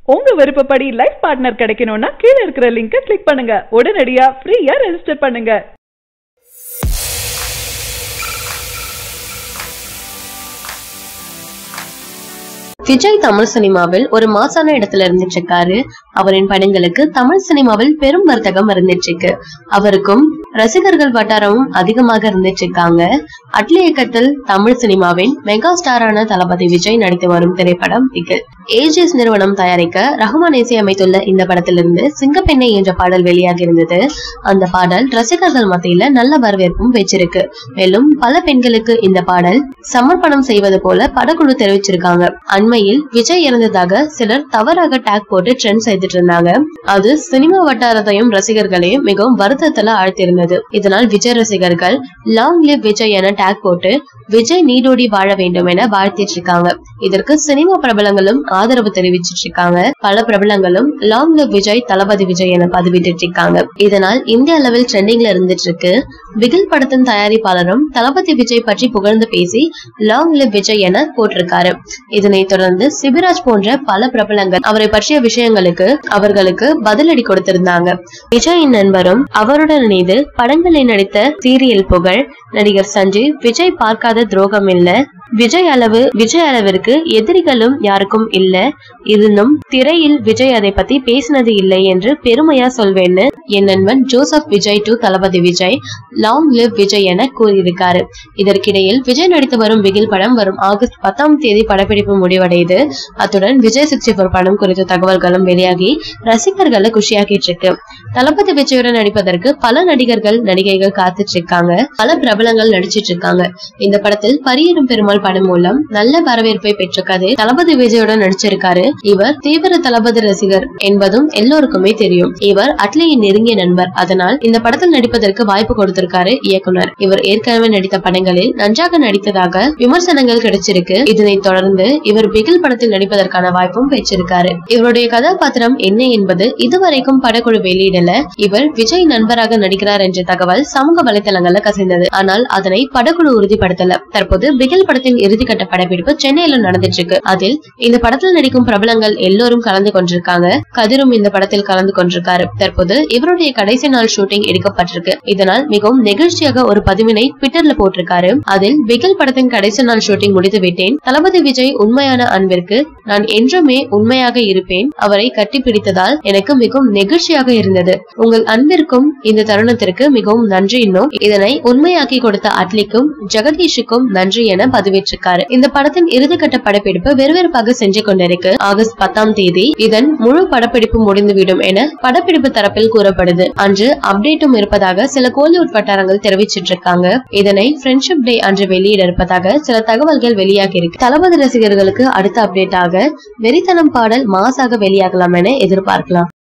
உங்க விருப்பப்படி life partner கிடைக்கணும்னா கீழ இருக்கிற லிங்கை கிளிக் பண்ணுங்க உடனடியா ஃப்ரீயா ரெஜிஸ்டர் பண்ணுங்க விஜய் தமிழ் சினிமாவில் ஒரு மாசான இடத்துல இருந்துட்டு இருக்காரு அவரின் படங்களுக்கு தமிழ் சினிமாவில் பெரும் வர்த்தகம் இருந்துட்டு இருக்கு அவருக்கும் ரசிகர்கள் வட்டாரமும் அதிகமாக இருந்துட்டு இருக்காங்க அட்லி இயக்கத்தில் தமிழ் சினிமாவின் மெகா ஸ்டாரான தளபதி விஜய் நடித்து வரும் திரைப்படம் பிகில் ஏஜிஎஸ் நிறுவனம் தயாரிக்க ரஹ்மான் இசையமைத்துள்ள இந்த படத்திலிருந்து சிங்கப்பெண்ணை என்ற பாடல் வெளியாகி இருந்தது அந்த பாடல் ரசிகர்கள் மத்தியில நல்ல வரவேற்பும் பெற்றிருக்கு மேலும் பல பெண்களுக்கு இந்த பாடல் சமர்ப்பணம் செய்வது போல படக்குழு தெரிவிச்சிருக்காங்க அண்மையில் விஜய் இறந்ததாக சிலர் தவறாக டேக் போட்டு ட்ரெண்ட் செய்துட்டு இருந்தாங்க அது சினிமா வட்டாரத்தையும் ரசிகர்களையும் மிகவும் வருத்தத்துல ஆழ்த்திருந்தது இதனால் விஜய் ரசிகர்கள் லாங் லிவ் விஜய் என டேக் போட்டு விஜய் நீடோடி வாழ வேண்டும் என வாழ்த்திட்டு இருக்காங்க இதற்கு சினிமா பிரபலங்களும் ஆதரவு தெரிவிச்சிட்டு இருக்காங்க பல பிரபலங்களும் லாங் லிவ் விஜய் தளபதி விஜய் என பதிவிட்டு இருக்காங்க இதனால் இந்திய அளவில் ட்ரெண்டிங்ல இருந்துட்டு இருக்கு பிகில் படத்தின் தயாரிப்பாளரும் தளபதி விஜய் பற்றி புகழ்ந்து பேசி லாங் லிவ் விஜய் என போட்டிருக்காரு இதனைத் தொடர்ந்து சிபிராஜ் போன்ற பல பிரபலங்கள் அவரை பற்றிய விஷயங்களுக்கு அவர்களுக்கு பதிலடி கொடுத்திருந்தாங்க விஜயின் நண்பரும் அவருடன் இணைந்து படங்களில் நடித்த சீரியல் புகழ் நடிகர் சஞ்சய் விஜய் பார்க்காத துரோகம் இல்ல விஜய் அளவு விஜய் அளவிற்கு எதிரிகளும் யாருக்கும் இல்ல இருந்தும் திரையில் விஜய் அதை பத்தி பேசினது இல்லை என்று பெருமையா சொல்வேன்னு என் நண்பன் Joseph Vijay to Thalapathy Vijay long live Vijay என கூறியிருக்காரு இதற்கிடையில் விஜய் நடித்து வரும் பிகில் படம் வரும் ஆகஸ்ட் பத்தாம் தேதி படப்பிடிப்பு முடிவடையுது அத்துடன் விஜய் சிக்ஸ்டி போர் படம் குறித்த தகவல்களும் வெளியாகி ரசிகர்களை குஷியாக்கிட்டு இருக்கு தளபதி விஜயுடன் நடிப்பதற்கு பல நடிகர்கள் நடிகைகள் காத்துட்டு இருக்காங்க பல பிரபலங்கள் நடிச்சிட்டு இருக்காங்க இந்த படத்தில் பரியரும் பெருமாள் படம் மூலம் நல்ல வரவேற்பை பெற்ற கதை தளபதி விஜயுடன் நடிச்சிருக்காரு இவர் தீவிர தளபதி ரசிகர் என்பதும் எல்லோருக்குமே தெரியும் இவர் அட்லியின் நெருங்கிய நண்பர் அதனால் இந்த படத்தில் நடிப்பதற்கு வாய்ப்பு கொடுத்திருக்காரு இயக்குனர் இவர் ஏற்கனவே நடித்த படங்களில் நன்றாக நடித்ததாக விமர்சனங்கள் கிடைச்சிருக்கு இதனைத் தொடர்ந்து இவர் பிகில் படத்தில் நடிப்பதற்கான வாய்ப்பும் பெற்றிருக்காரு இவருடைய கதாபாத்திரம் என்ன என்பது இதுவரைக்கும் படக்குழு வெளியிடல இவர் விஜய் நண்பராக நடிக்கிறார் என்ற தகவல் சமூக வலைதளங்கள்ல கசிந்தது ஆனால் அதனை படக்குழு உறுதிப்படுத்தல தற்போது பிகில் படத்தின் இறுதிக்கட்ட படப்பிடிப்பு சென்னையில நடந்துட்டு இருக்கு அதில் இந்த படத்தில் நடிக்கும் பிரபலங்கள் எல்லோரும் கலந்து கொண்டிருக்காங்க கதிரும் இந்த படத்தில் கலந்து கொண்டிருக்காரு தற்போது இவருடைய கடைசி நாள் ஷூட்டிங் எடுக்கப்பட்டிருக்கு இதனால் மிகவும் நெகிழ்ச்சியாக ஒரு பதிவினை ட்விட்டர்ல போட்டிருக்காரு அதில் பிகில் படத்தின் கடைசி நாள் ஷூட்டிங் முடித்து விட்டேன் தளபதி விஜய் உண்மையான அன்பிற்கு நான் என்றுமே உண்மையாக இருப்பேன் அவரை கட்டிப்பிடித்ததால் எனக்கு மிகவும் நெகிழ்ச்சியாக இருந்தது உங்கள் அன்பிற்கும் இந்த தருணத்திற்கு மிகவும் நன்றி இன்னும் இதனை உண்மையாக்கி கொடுத்த அட்லிக்கும் ஜெகதீஷுக்கும் நன்றி என பதிவிட்டிருக்காரு இந்த படத்தின் இறுதிக்கட்ட படப்பிடிப்பு விறுவிறுப்பாக சென்று கொண்டிருக்கு ஆகஸ்ட் பத்தாம் தேதி இதன் முழு படப்பிடிப்பு முடிந்துவிடும் என படப்பிடிப்பு தரப்பில் கூறப்படுது அன்று அப்டேட்டும் இருப்பதாக சில கோலிவுட் வட்டாரங்கள் தெரிவிச்சிட்டு இருக்காங்க இதனை ஃப்ரெண்ட்ஷிப் டே அன்று வெளியிட இருப்பதாக சில தகவல்கள் வெளியாகி இருக்கு தளபதி ரசிகர்களுக்கு அடுத்த அப்டேட்டாக வெறித்தனம் பாடல் மாசாக வெளியாகலாம் என எதிர்பார்க்கலாம்